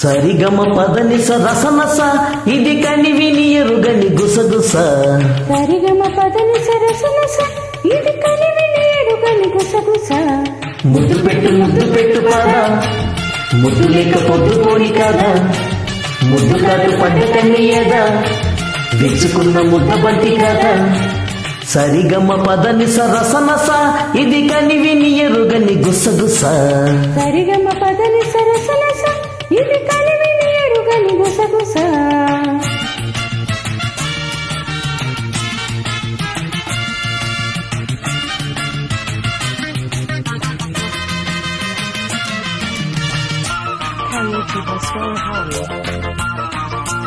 సరిగమ పదని రసనస ఇది కనివిని ఎరుగని గుసగుస సరిగమ పదని సరసనస ఇది కనివి నేడు కని గుసగుస ముద్దు పెట్టు ముద్దు పెట్టు పద ముద్దు లేక పొద్దు పోని కదా ముద్దు కాటు పడ్డ కన్నీయదా విచ్చుకున్న ముద్ద బంటి కదా సరిగమ పదని రసనస ఇది కనివిని ఎరుగని గుసగుస సరిగమ పదని సరసనస ఇది కనివి నేడు కని గుసగుస Karaoke by Star Holly.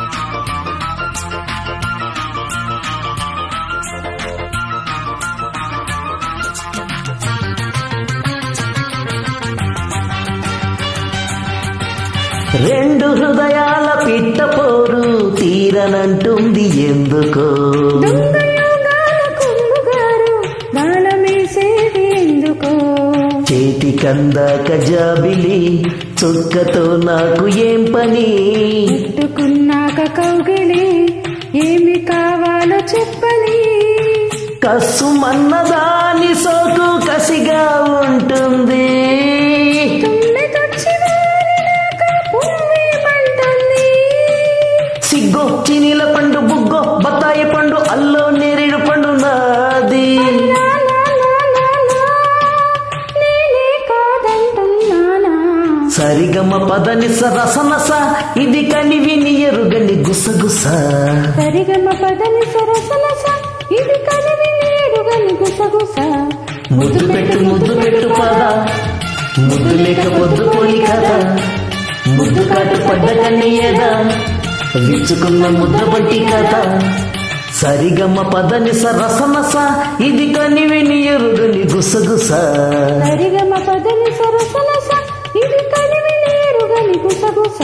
రెండు హృదయాల పిట్ట పోరు తీరనంటుంది ఎందుకో దొంగయోగాల కొమ్ముగారు దానమేసేది ఎందుకో చేతి కందాక జాబిలి చుక్కతో నాకు ఏం పని పెట్టుకున్నాక కౌగిలి ఏమి కావాలో చెప్పని కసు మన్నదాని సోకు కసిగా ఉంటుంది తుమ్మెదొచ్చి వాలినాక పువ్వేమంటుంది సిగ్గో చినీల పండు బుగ్గో బత్తాయి పండు అల్లో నేరేడు పండు నాది లా లా లా లా లా, నేనే కాదంటున్నానా సరిగమ పదని రసనస ఇది కనివిని ఎరుగని గుసగుస సరిగమ పదని సరసనస ఇది కనివి నేరుగని గుసగుస ముద్దు పెట్టు ముద్దు పెట్టు పద ముద్దు లేక పొద్దు పోయి కదా ముద్దు కాటు పడ్డ కన్నయ్యదా విచ్చుకున్న ముద్ద బట్టి కదా సరిగమ్మ పదని రసనస ఇది కనివిని ఎరుగని గుసగుస సరిగమ పదని సరసనస ఇది కనివి నేరుగని గుసగుస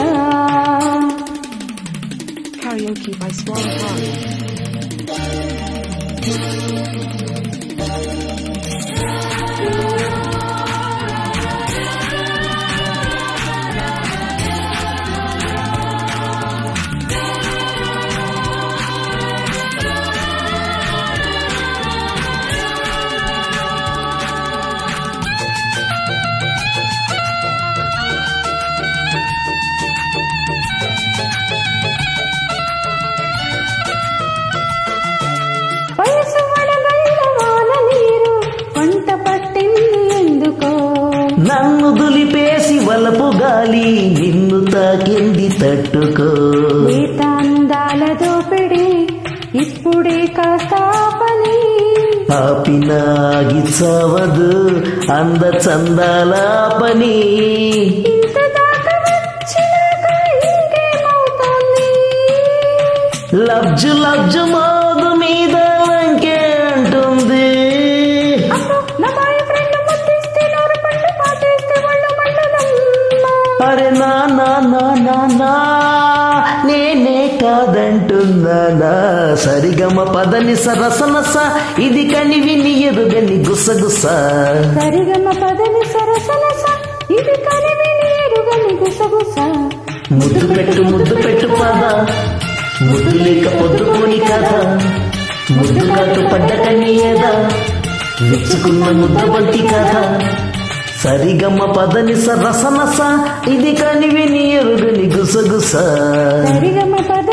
Karaoke by Star Holly. వయసు వడగళ్ళ వాన నీరు వంట పట్టింది ఎందుకో నన్ను దులిపేసి వలపు గాలి నిన్ను తాకింది తట్టుకో వేతాందాల దోపిడి ఇప్పుడే కాస్త పని ఆపినాగి చావదు అంద చందాల పని ఇంత దాకా వచ్చినాక ఇంకేమవుతోంది లబ్జు లబ్జు మోదు మీద వంకే అంటుంది అమ్మో, నా బాయ్ ఫ్రెండ్ ముద్దిస్తే నోరు పండు పాటేస్తే ఒళ్ళు మండుదమ్మా. అరే నా నా నా నా నా నేనే కాదంటున్నానా సరిగమ పదని సరసనస ఇది కనివిని ఎరుగని గుసగుస సరిగమ పదని సరసనస ఇది కనివి నేరుగని గుసగుస ముద్దు పెట్టు ముద్దు పెట్టు పద ముద్దు లేక పొద్దుకోని కదా ముద్దు కాటు పడ్డ కన్నీయదా విచ్చుకున్న ముద్ద బంటి కదా సరిగమ్మ పదని రసనస ఇది కనివిని ఎరుగని గుసగుస సరిగమ పద